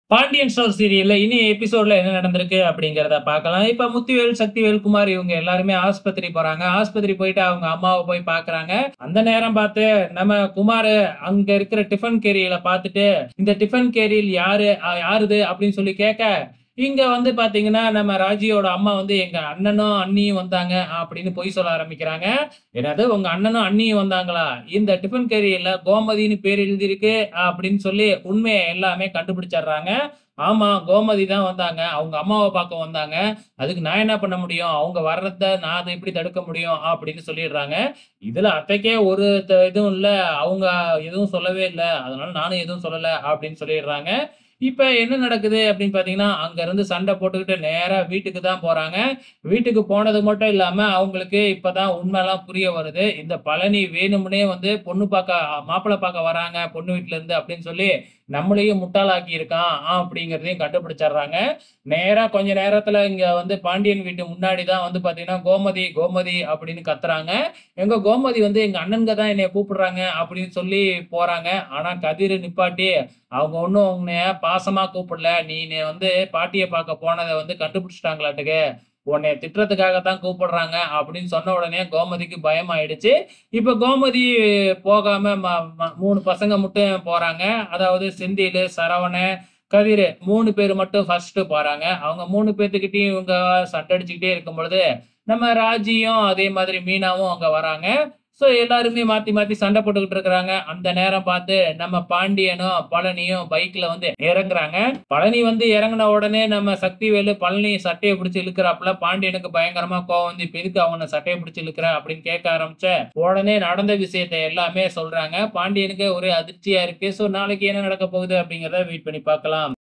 Pandian store சீரியல்ல இனி எபிசோட்ல என்ன நடந்திருக்கு அப்படிங்கிறத பார்க்கலாம். இப்ப முத்துவேல், சக்திவேல், குமார் இவங்க எல்லாருமே ஆஸ்பத்திரி போறாங்க. ஆஸ்பத்திரி போயிட்டு அவங்க அம்மாவ போய் பார்க்குறாங்க. அந்த நேரம் பார்த்து நம்ம குமாரு அங்க இருக்கிற டிஃபன் கேரியல பார்த்துட்டு, இந்த டிஃபன் கேரியல் யாரு அ யாருது அப்படின்னு சொல்லி கேட்க, இங்க வந்து பார்த்தீங்கன்னா, நம்ம ராஜியோட அம்மா வந்து எங்க அண்ணனும், அண்ணியும் வந்தாங்க அப்படின்னு பொய் சொல்ல ஆரம்பிக்கிறாங்க. என்னது உங்க அண்ணனும், அண்ணியும் வந்தாங்களா? இந்த டிஃபன் கேரியல்ல கோமதின்னு பேர் எழுதியிருக்கு அப்படின்னு சொல்லி உண்மைய எல்லாமே கண்டுபிடிச்சர்றாங்க. ஆமா, கோமதி தான் வந்தாங்க. அவங்க அம்மாவ பார்க்க வந்தாங்க. அதுக்கு நான் என்ன பண்ண முடியும்? அவங்க வர்றத நான் அத எப்படி தடுக்க முடியும்? அப்படின்னு சொல்லிடுறாங்க. இதுல அத்தைக்கே ஒரு த இதுவும் இல்ல. அவங்க எதுவும் சொல்லவே இல்ல. அதனால நானும் எதுவும் சொல்லல அப்படின்னு சொல்லிடுறாங்க. இப்ப என்ன நடக்குது அப்படின்னு பார்த்தீங்கன்னா, அங்க இருந்து சண்டை போட்டுக்கிட்டு நேரா வீட்டுக்கு தான் போறாங்க. வீட்டுக்கு போனது மட்டும் இல்லாம, அவங்களுக்கு இப்ப தான் உண்மைலாம் புரிய வருது. இந்த பழனி வேணும்னே வந்து பொண்ணு பார்க்க மாப்பிள்ளை பார்க்க வராங்க பொண்ணு வீட்ல இருந்து அப்படின்னு சொல்லி, நம்மளையும் முட்டாளாக்கி இருக்கான் அப்படிங்கிறதையும் கண்டுபிடிச்சர்றாங்க. நேரா கொஞ்ச நேரத்துல இங்க வந்து பாண்டியன் வீட்டு முன்னாடி தான் வந்து பார்த்தீங்கன்னா, கோமதி, கோமதி அப்படின்னு கத்துறாங்க. எங்க கோமதி வந்து எங்க அண்ணன்க தான் என்னைய கூப்பிடுறாங்க அப்படின்னு சொல்லி போறாங்க. ஆனா கதிரு நிப்பாட்டி, அவங்க ஒண்ணும் உன்னைய பாசமா கூப்பிடல. நீனு வந்து பாட்டிய பார்க்க போனத வந்து கண்டுபிடிச்சுட்டாங்களாட்டுக்கு. உன்னைய திட்டுறதுக்காக தான் கூப்பிடுறாங்க அப்படின்னு சொன்ன உடனே கோமதிக்கு பயமாயிடுச்சு. இப்ப கோமதி போகாம ம ம 3 பசங்க மட்டும் போறாங்க. அதாவது செந்திலு, சரவணன், கதிரு 3 பேரு மட்டும் ஃபர்ஸ்ட்டு போறாங்க. அவங்க 3 பேத்துக்கிட்டயும் இவங்க சண்டை அடிச்சுக்கிட்டே இருக்கும் பொழுது, நம்ம ராஜியும் அதே மாதிரி மீனாவும் அங்க வராங்க. ஸோ எல்லாருமே மாத்தி மாத்தி சண்டை போட்டுக்கிட்டு இருக்கிறாங்க. அந்த நேரம் பார்த்து நம்ம பாண்டியனும், பழனியும் பைக்ல வந்து இறங்குறாங்க. பழனி வந்து இறங்குன உடனே நம்ம சக்திவேலு பழனி சட்டைய பிடிச்சு இழுக்குறாப்புல. பாண்டியனுக்கு பயங்கரமா கோவம் வந்து, "இப்ப எதுக்கு அவன சட்டைய பிடிச்சு இழுக்குற?" அப்படின்னு கேட்க ஆரம்பிச்ச, உடனே நடந்த விஷயத்த எல்லாமே சொல்றாங்க. பாண்டியனுக்கு ஒரே அதிர்ச்சியா இருக்கு. ஸோ நாளைக்கு என்ன நடக்க போகுது அப்படிங்கிறத வெயிட் பண்ணி பார்க்கலாம்.